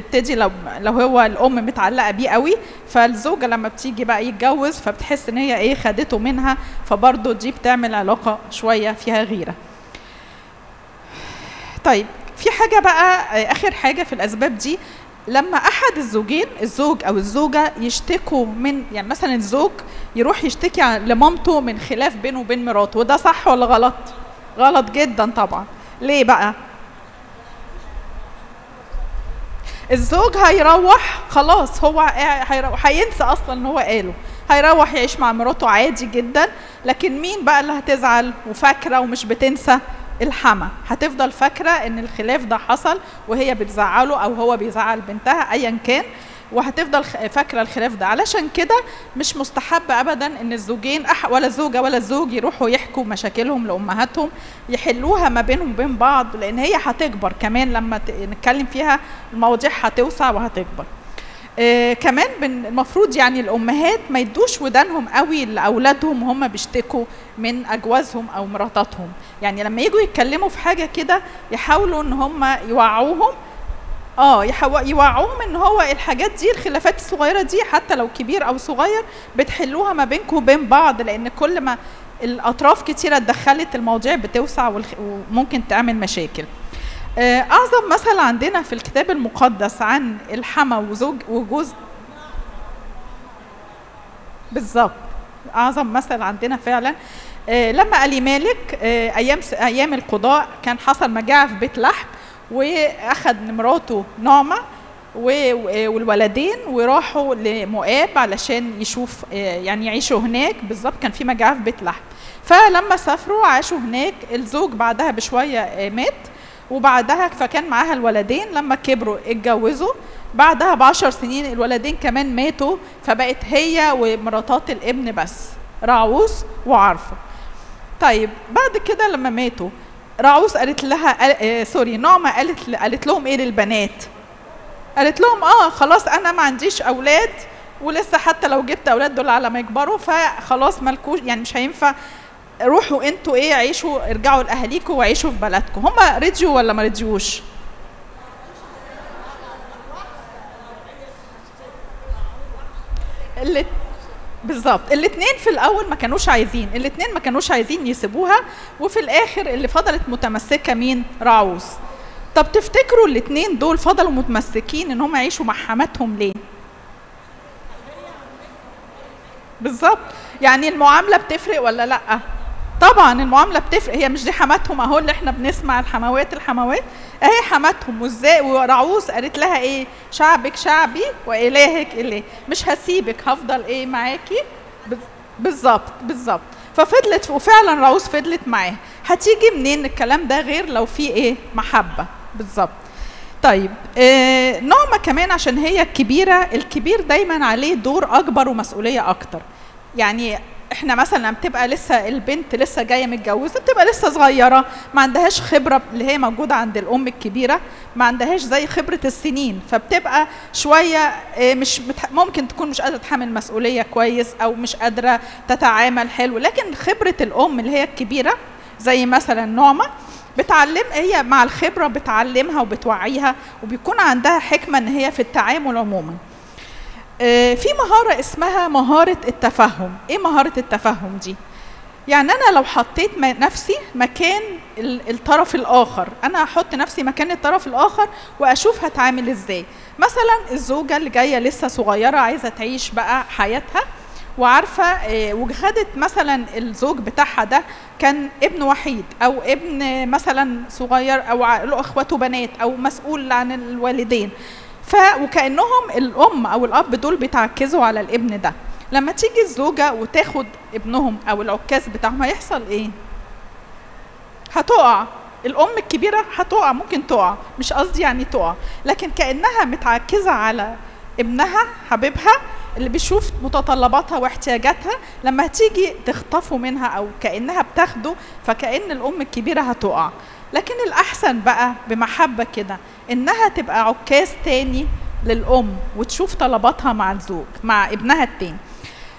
بتبتدي لو لو هو الام متعلقه بيه قوي فالزوجه لما بتيجي بقى يتجوز فبتحس ان هي ايه خدته منها فبرضه دي بتعمل علاقه شويه فيها غيره طيب في حاجه بقى آه، اخر حاجه في الاسباب دي لما احد الزوجين الزوج او الزوجه يشتكوا من يعني مثلا الزوج يروح يشتكي عن- لمامته من خلاف بينه وبين مراته وده صح ولا غلط غلط جدا طبعا ليه بقى الزوج هيروح خلاص هو هيروح هينسى اصلا ان هو قاله هيروح يعيش مع مراته عادي جدا لكن مين بقى اللي هتزعل وفاكره ومش بتنسى الحما هتفضل فاكره ان الخلاف ده حصل وهي بتزعله او هو بيزعل بنتها ايا كان وهتفضل خ- فاكره الخلاف ده علشان كده مش مستحب ابدا ان الزوجين أح ولا الزوجه ولا الزوج يروحوا يحكوا مشاكلهم لامهاتهم يحلوها ما بينهم وبين بعض لان هي هتكبر كمان لما ت- نتكلم فيها المواضيع هتوسع وهتكبر آه كمان بن- المفروض يعني الامهات ما يدوش ودانهم قوي لاولادهم وهم بيشتكوا من اجوازهم او مراتاتهم يعني لما يجوا يتكلموا في حاجه كده يحاولوا ان هم يوعوهم اه يحو- يوعوهم ان هو الحاجات دي الخلافات الصغيره دي حتى لو كبير او صغير بتحلوها ما بينكم وبين بعض لان كل ما الاطراف كتيره اتدخلت المواضيع بتوسع والخ- وممكن تعمل مشاكل آه، اعظم مثل عندنا في الكتاب المقدس عن الحما وزوج وجوز بالظبط اعظم مثل عندنا فعلا آه، لما قال مالك آه، ايام س- ايام القضاء كان حصل مجاعه في بيت لحم واخد مراته نعمه و- و- والولدين وراحوا لمؤاب علشان يشوف آه، يعني يعيشوا هناك بالظبط كان في مجاعه في بيت لحم فلما سافروا عاشوا هناك الزوج بعدها بشويه آه، مات وبعدها فكان معاها الولدين لما كبروا اتجوزوا بعدها بعشر سنين الولدين كمان ماتوا فبقت هي ومراتات الابن بس راعوس وعارفه طيب بعد كده لما ماتوا راعوس قالت لها قال- آه سوري نعمة قالت قالت لهم ايه للبنات قالت لهم اه خلاص انا ما عنديش اولاد ولسه حتى لو جبت اولاد دول على ما يكبروا فخلاص مالكوش يعني مش هينفع روحوا انتوا ايه عيشوا ارجعوا لاهاليكم وعيشوا في بلدكم هم رضيوا ولا ما رضيوش اللي بالظبط الاثنين في الاول ما كانوش عايزين الاثنين ما كانوش عايزين يسيبوها وفي الاخر اللي فضلت متمسكه مين راعوس طب تفتكروا الاثنين دول فضلوا متمسكين ان هم يعيشوا مع حماتهم ليه بالظبط يعني المعامله بتفرق ولا لا طبعا المعامله بتفرق هي مش دي حماتهم اهو اللي احنا بنسمع الحموات الحموات اهي حماتهم وازاي ورعوس قالت لها ايه شعبك شعبي والهك اله مش هسيبك هفضل ايه معاكي بز- بالظبط بالظبط ففضلت وفعلا رعوس فضلت معاه هتيجي منين الكلام ده غير لو في ايه محبه بالظبط طيب آه نعمة كمان عشان هي الكبيرة الكبير دايما عليه دور أكبر ومسؤولية أكتر يعني احنا مثلا لما بتبقى لسه البنت لسه جايه متجوزه بتبقى لسه صغيره ما عندهاش خبره اللي هي موجوده عند الام الكبيره ما عندهاش زي خبره السنين فبتبقى شويه آه، مش بتح... ممكن تكون مش قادره تحمل مسؤوليه كويس او مش قادره تتعامل حلو لكن خبره الام اللي هي الكبيره زي مثلا نعمه بتعلم هي مع الخبره بتعلمها وبتوعيها وبيكون عندها حكمه ان هي في التعامل عموما آه، في مهارة اسمها مهارة التفهم ايه مهارة التفهم دي يعني انا لو حطيت م- نفسي مكان ال- الطرف الاخر انا هحط نفسي مكان الطرف الاخر واشوف هتعامل ازاي مثلا الزوجة اللي جاية لسه صغيرة عايزة تعيش بقى حياتها وعارفه آه، وخدت مثلا الزوج بتاعها ده كان ابن وحيد او ابن مثلا صغير او ع- له اخواته بنات او مسؤول عن الوالدين ف وكانهم الام او الاب دول بيتعكزوا على الابن ده لما تيجي الزوجه وتاخد ابنهم او العكاز بتاعهم هيحصل ايه هتقع الام الكبيره هتقع ممكن تقع مش قصدي يعني تقع لكن كانها متعكزه على ابنها حبيبها اللي بيشوف متطلباتها واحتياجاتها لما تيجي تخطفه منها او كانها بتاخده فكأن الام الكبيره هتقع لكن الاحسن بقى بمحبه كده انها تبقى عكاز تاني للام وتشوف طلباتها مع الزوج مع ابنها التاني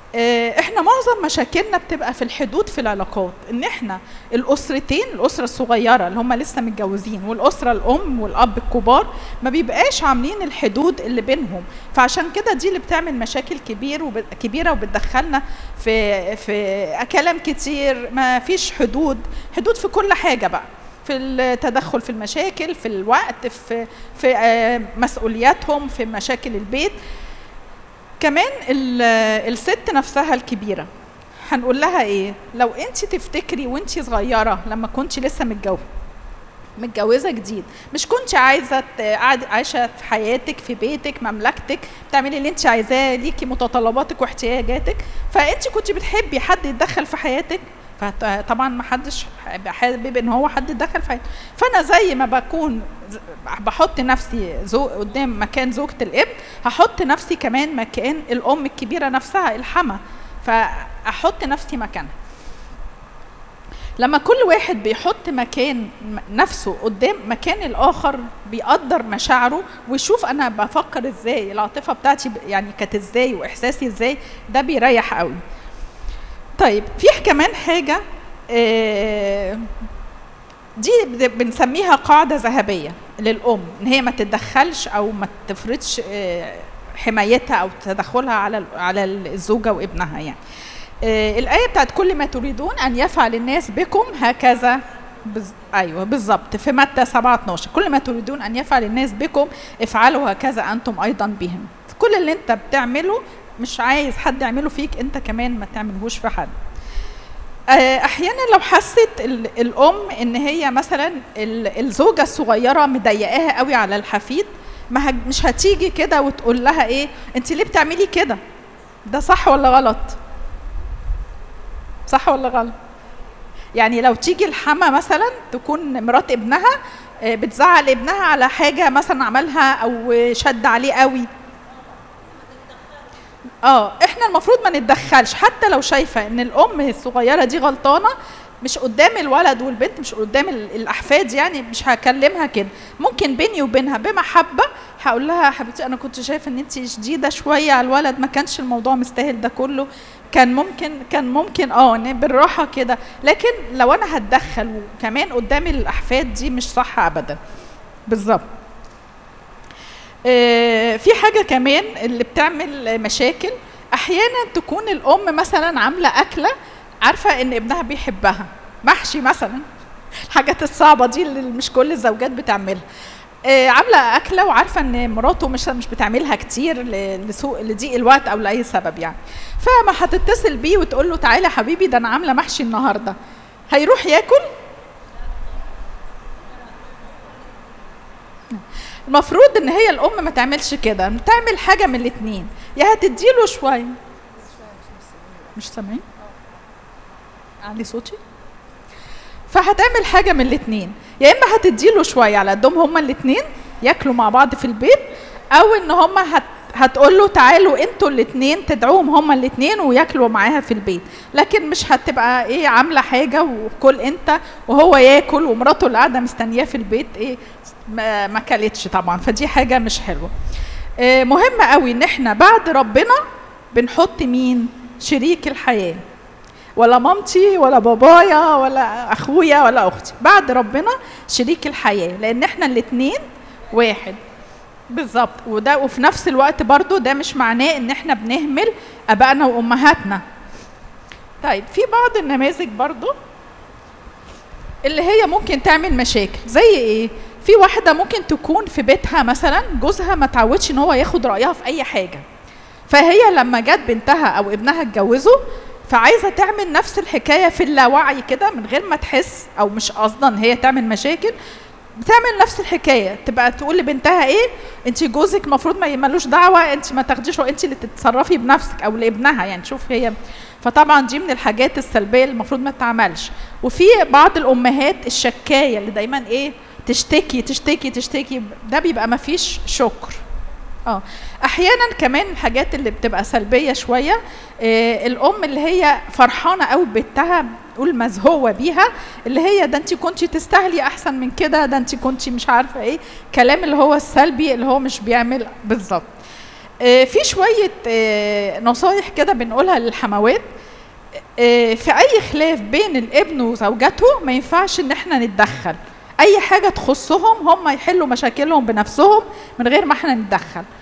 آه، احنا معظم مشاكلنا بتبقى في الحدود في العلاقات ان احنا الاسرتين الاسره الصغيره اللي هم لسه متجوزين والاسره الام والاب الكبار ما بيبقاش عاملين الحدود اللي بينهم فعشان كده دي اللي بتعمل مشاكل كبير وب... كبيره وبتدخلنا في في كلام كتير ما فيش حدود حدود في كل حاجه بقى في التدخل في المشاكل في الوقت في في آه، مسؤولياتهم في مشاكل البيت كمان ال- الست نفسها الكبيره هنقول لها ايه لو انت تفتكري وانت صغيره لما كنت لسه متجوزه متجوزه جديد مش كنت عايزه ت- قاعد عايشه في حياتك في بيتك مملكتك بتعملي اللي انت عايزاه ليكي متطلباتك واحتياجاتك فانت كنت بتحبي حد يتدخل في حياتك فطبعا ما حدش هيبقى حابب ان هو حد يتدخل في حياتك فانا زي ما بكون ز- بحط نفسي زو قدام مكان زوجة الابن هحط نفسي كمان مكان الام الكبيره نفسها الحما فاحط نفسي مكانها لما كل واحد بيحط مكان م- نفسه قدام مكان الاخر بيقدر مشاعره ويشوف انا بفكر ازاي العاطفه بتاعتي ب- يعني كانت ازاي واحساسي ازاي ده بيريح قوي طيب في كمان حاجه آه، دي بن- بنسميها قاعده ذهبيه للام ان هي ما تتدخلش او ما تفرضش آه، حمايتها او تدخلها على ال- على الزوجه وابنها يعني آه، الآية بتاعت كل ما تريدون أن يفعل الناس بكم هكذا بز... أيوه بالظبط في متى 7 12 كل ما تريدون أن يفعل الناس بكم افعلوا هكذا أنتم أيضا بهم كل اللي أنت بتعمله مش عايز حد يعمله فيك أنت كمان ما تعملهوش في حد آه، احيانا لو حست ال- الام ان هي مثلا ال- الزوجه الصغيره مضايقاها قوي على الحفيد ما هج- مش هتيجي كده وتقول لها ايه انت ليه بتعملي كده ده صح ولا غلط صح ولا غلط يعني لو تيجي الحما مثلا تكون مرات ابنها آه، بتزعل ابنها على حاجه مثلا عملها او شد عليه قوي اه احنا المفروض ما نتدخلش حتى لو شايفه ان الام الصغيره دي غلطانه مش قدام الولد والبنت مش قدام ال- الاحفاد يعني مش هكلمها كده ممكن بيني وبينها بمحبه هقول لها يا حبيبتي انا كنت شايفه ان انت شديده شويه على الولد ما كانش الموضوع مستاهل ده كله كان ممكن كان ممكن اه إن بالراحه كده لكن لو انا هتدخل وكمان قدام الاحفاد دي مش صح ابدا بالظبط آه، في حاجه كمان اللي بتعمل مشاكل احيانا تكون الام مثلا عامله اكله عارفه ان ابنها بيحبها محشي مثلا الحاجات الصعبه دي اللي مش كل الزوجات بتعملها آه، عامله اكله وعارفه ان مراته مش مش بتعملها كتير ل- لسوء لضيق الوقت او لاي سبب يعني فما هتتصل بيه وتقول له تعالى يا حبيبي ده انا عامله محشي النهارده هيروح ياكل المفروض ان هي الام ما تعملش كده تعمل حاجه من الاتنين يا هتديله شويه مش سامعين علي صوتي فهتعمل حاجه من الاتنين يا اما هتديله شويه على قدهم هما الاتنين ياكلوا مع بعض في البيت او ان هما هت هتقول له تعالوا انتوا الاتنين تدعوهم هما الاتنين وياكلوا معاها في البيت لكن مش هتبقى ايه عامله حاجه وكل انت وهو ياكل ومراته اللي قاعده مستنياه في البيت ايه ما ما كلتش طبعا فدي حاجه مش حلوه آه، مهم قوي ان احنا بعد ربنا بنحط مين شريك الحياه ولا مامتي ولا بابايا ولا اخويا ولا اختي بعد ربنا شريك الحياه لان احنا الاثنين واحد بالظبط وده وفي نفس الوقت برضو ده مش معناه ان احنا بنهمل ابائنا وامهاتنا طيب في بعض النماذج برضو اللي هي ممكن تعمل مشاكل زي ايه في واحده ممكن تكون في بيتها مثلا جوزها ما تعودش ان هو ياخد رايها في اي حاجه فهي لما جت بنتها او ابنها اتجوزوا فعايزه تعمل نفس الحكايه في اللاوعي كده من غير ما تحس او مش قصدا ان هي تعمل مشاكل بتعمل نفس الحكايه تبقى تقول لبنتها ايه انت جوزك المفروض ما ملوش دعوه انت ما تاخديش انت اللي تتصرفي بنفسك او لابنها يعني شوف هي فطبعا دي من الحاجات السلبيه اللي المفروض ما تتعملش وفي بعض الامهات الشكايه اللي دايما ايه تشتكي تشتكي تشتكي ده بيبقى ما فيش شكر اه احيانا كمان الحاجات اللي بتبقى سلبيه شويه آه الام اللي هي فرحانه قوي ببنتها تقول مزهوه بيها اللي هي ده انت كنت تستاهلي احسن من كده ده انت كنت مش عارفه ايه كلام اللي هو السلبي اللي هو مش بيعمل بالظبط آه، في شويه آه، نصايح كده بنقولها للحموات آه، في اي خلاف بين الابن وزوجته ما ينفعش ان احنا نتدخل اي حاجه تخصهم هم يحلوا مشاكلهم بنفسهم من غير ما احنا نتدخل